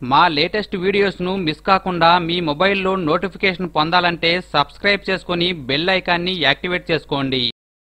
మా latest వీడియోస్ను miss కాకుండా మీ మొబైల్లో నోటిఫికేషన్ పొందాలంటే సబ్స్క్రైబ్ చేసుకుని బెల్ ఐకాన్ని యాక్టివేట్ చేసుకోండి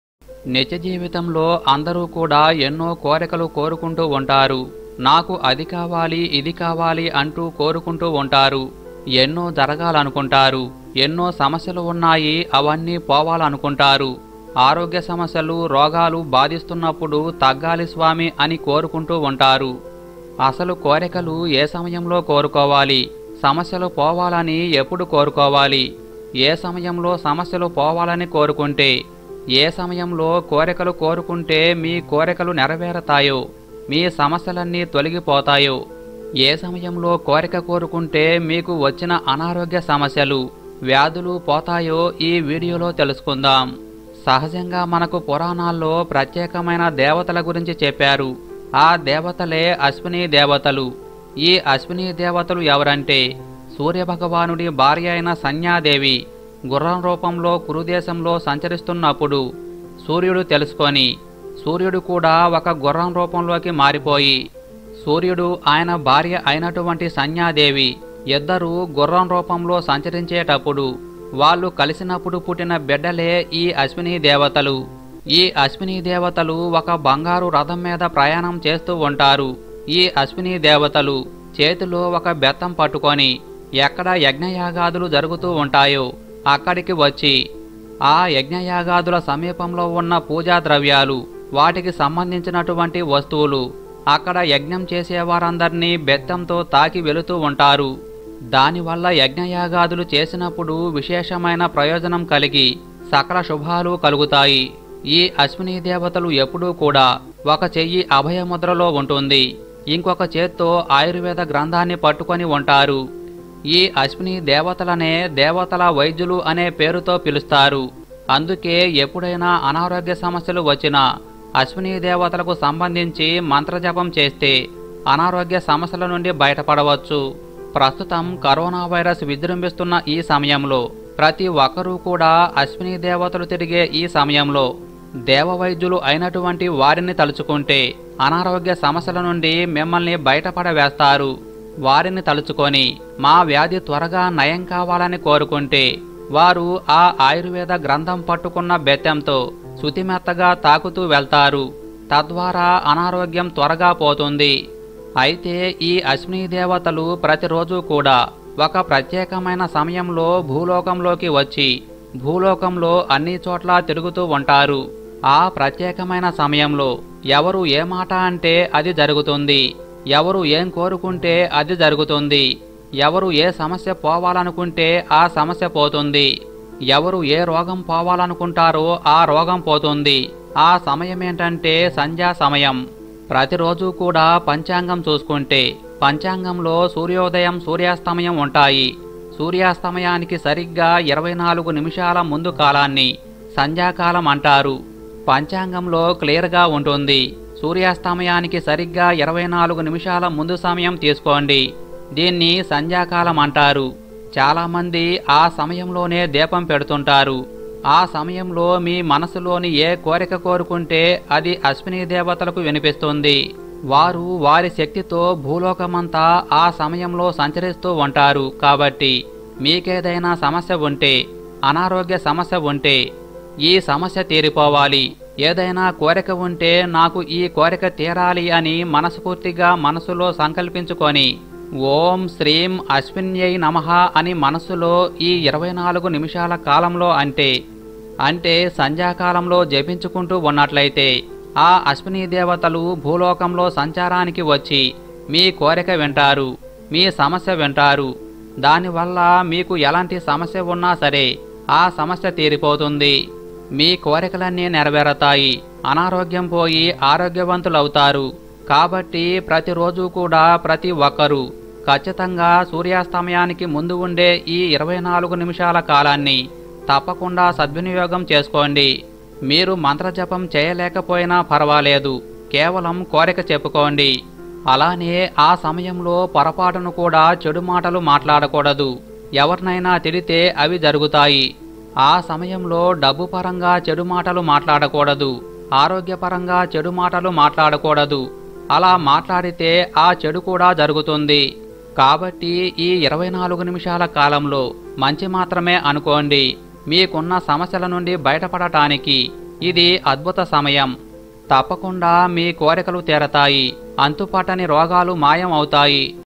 నిజ జీవితంలో అందరూ కూడా ఎన్నో కోరికలు కోరుకుంటూ ఉంటారు నాకు అది కావాలి ఇది కావాలి అంటూ కోరుకుంటూ ఉంటారు ఎన్నో జరగాలనుకుంటారు ఎన్నో సమస్యలు ఉన్నాయి అవన్నీ పోవాలనుకుంటారు ఆరోగ్య సమస్యలు రోగాలు బాధిస్తున్నప్పుడు తగ్గాలి స్వామి అని కోరుకుంటూ ఉంటారు అసలు కోరికలు ఏ సమయంలో కోరుకోవాలి సమస్యలు పోవాలని ఎప్పుడు కోరుకోవాలి ఏ సమయంలో సమస్యలు పోవాలని కోరుకుంటే ఏ సమయంలో కోరికలు కోరుకుంటే మీ కోరికలు నెరవేరతాయో మీ సమస్యలన్నీ తొలగిపోతాయో ఏ సమయంలో కోరిక కోరుకుంటే మీకు వచ్చిన అనారోగ్య సమస్యలు వ్యాధులు పోతాయో ఈ వీడియోలో తెలుసుకుందాం సహజంగా మనకు పురాణాల్లో ప్రత్యేకమైన దేవతల గురించి చెప్పారు ఆ దేవతలే అశ్విని దేవతలు ఈ అశ్విని దేవతలు ఎవరంటే సూర్యభగవానుడి భార్య అయిన సంజ్ఞాదేవి గుర్రం రూపంలో కురుదేశంలో సంచరిస్తున్నప్పుడు సూర్యుడు తెలుసుకొని సూర్యుడు కూడా ఒక గుర్రం రూపంలోకి మారిపోయి సూర్యుడు ఆయన భార్య అయినటువంటి సంజ్ఞాదేవి ఇద్దరు గుర్రం రూపంలో సంచరించేటప్పుడు వాళ్ళు కలిసినప్పుడు పుట్టిన బిడ్డలే ఈ అశ్విని దేవతలు ఈ అశ్విని దేవతలు ఒక బంగారు రథం మీద ప్రయాణం చేస్తూ ఉంటారు ఈ అశ్విని దేవతలు చేతిలో ఒక బెత్తం పట్టుకొని ఎక్కడ యజ్ఞయాగాదులు జరుగుతూ ఉంటాయో అక్కడికి వచ్చి ఆ యజ్ఞయాగాదుల సమీపంలో ఉన్న పూజా ద్రవ్యాలు వాటికి సంబంధించినటువంటి వస్తువులు అక్కడ యజ్ఞం చేసేవారందరినీ బెత్తంతో తాకి వెళుతూ ఉంటారు దానివల్ల యజ్ఞయాగాదులు చేసినప్పుడు విశేషమైన ప్రయోజనం కలిగి సకల శుభాలు కలుగుతాయి ఈ అశ్విని దేవతలు ఎప్పుడూ కూడా ఒక చెయ్యి అభయముద్రలో ఉంటుంది ఇంకొక చేత్తో ఆయుర్వేద గ్రంథాన్ని పట్టుకొని ఉంటారు ఈ అశ్విని దేవతలనే దేవతల వైద్యులు అనే పేరుతో పిలుస్తారు అందుకే ఎప్పుడైనా అనారోగ్య సమస్యలు వచ్చినా అశ్విని దేవతలకు సంబంధించి మంత్రజపం చేస్తే అనారోగ్య సమస్యల నుండి బయటపడవచ్చు ప్రస్తుతం కరోనా వైరస్ విజృంభిస్తున్న ఈ సమయంలో ప్రతి ఒక్కరూ కూడా అశ్విని దేవతలు తిరిగే ఈ సమయంలో దేవవైద్యులు అయినటువంటి వారిని తలుచుకుంటే అనారోగ్య సమస్యల నుండి మిమ్మల్ని బయటపడవేస్తారు వారిని తలుచుకొని మా వ్యాధి త్వరగా నయం కావాలని కోరుకుంటే వారు ఆ ఆయుర్వేద గ్రంథం పట్టుకున్న బెత్తంతో శుతిమెత్తగా తాకుతూ వెళ్తారు తద్వారా అనారోగ్యం త్వరగా పోతుంది అయితే ఈ అశ్విని దేవతలు ప్రతిరోజు కూడా ఒక ప్రత్యేకమైన సమయంలో భూలోకంలోకి వచ్చి భూలోకంలో అన్ని చోట్ల తిరుగుతూ ఉంటారు ఆ ప్రత్యేకమైన సమయంలో ఎవరు ఏ మాట అంటే అది జరుగుతుంది ఎవరు ఏం కోరుకుంటే అది జరుగుతుంది ఎవరు ఏ సమస్య పోవాలనుకుంటే ఆ సమస్య పోతుంది ఎవరు ఏ రోగం పోవాలనుకుంటారో ఆ రోగం పోతుంది ఆ సమయం ఏంటంటే సంధ్యా సమయం ప్రతిరోజు కూడా పంచాంగం చూసుకుంటే పంచాంగంలో సూర్యోదయం సూర్యాస్తమయం ఉంటాయి సూర్యాస్తమయానికి సరిగ్గా ఇరవై నాలుగు నిమిషాల ముందు కాలాన్ని సంధ్యాకాలం అంటారు పంచాంగంలో క్లియర్గా ఉంటుంది సూర్యాస్తమయానికి సరిగ్గా ఇరవై నాలుగు నిమిషాల ముందు సమయం తీసుకోండి దీన్ని సంధ్యాకాలం అంటారు చాలామంది ఆ సమయంలోనే దీపం పెడుతుంటారు ఆ సమయంలో మీ మనసులోని ఏ కోరిక కోరుకుంటే అది అశ్విని దేవతలకు వినిపిస్తుంది వారు వారి శక్తితో భూలోకమంతా ఆ సమయంలో సంచరిస్తూ ఉంటారు కాబట్టి మీకేదైనా సమస్య ఉంటే అనారోగ్య సమస్య ఉంటే ఈ సమస్య తీరిపోవాలి ఏదైనా కోరిక ఉంటే నాకు ఈ కోరిక తీరాలి అని మనస్ఫూర్తిగా మనసులో సంకల్పించుకొని ఓం శ్రీం అశ్విన్యై నమః అని మనసులో ఈ ఇరవై నాలుగు నిమిషాల కాలంలో అంటే అంటే సంధ్యాకాలంలో జపించుకుంటూ ఉన్నట్లయితే ఆ అశ్విని దేవతలు భూలోకంలో సంచారానికి వచ్చి మీ కోరిక వింటారు మీ సమస్య వింటారు దానివల్ల మీకు ఎలాంటి సమస్య ఉన్నా సరే ఆ సమస్య తీరిపోతుంది మీ కోరికలన్నీ నెరవేరతాయి అనారోగ్యం పోయి ఆరోగ్యవంతులవుతారు కాబట్టి ప్రతిరోజు కూడా ప్రతి ఒక్కరూ ఖచ్చితంగా సూర్యాస్తమయానికి ముందు ఉండే ఈ ఇరవై నాలుగు నిమిషాల కాలాన్ని తప్పకుండా సద్వినియోగం చేసుకోండి మీరు మంత్రజపం చేయలేకపోయినా పర్వాలేదు కేవలం కోరిక చెప్పుకోండి అలానే ఆ సమయంలో పొరపాటును కూడా చెడు మాటలు మాట్లాడకూడదు ఎవరినైనా తిడితే అవి జరుగుతాయి ఆ సమయంలో డబ్బు పరంగా చెడు మాటలు మాట్లాడకూడదు ఆరోగ్యపరంగా చెడు మాటలు మాట్లాడకూడదు అలా మాట్లాడితే ఆ చెడు కూడా జరుగుతుంది కాబట్టి ఈ ఇరవై నాలుగు నిమిషాల కాలంలో మంచి మాత్రమే అనుకోండి మీకున్న సమస్యల నుండి బయటపడటానికి ఇది అద్భుత సమయం తప్పకుండా మీ కోరికలు తీరతాయి అంతుపట్టని రోగాలు మాయం అవుతాయి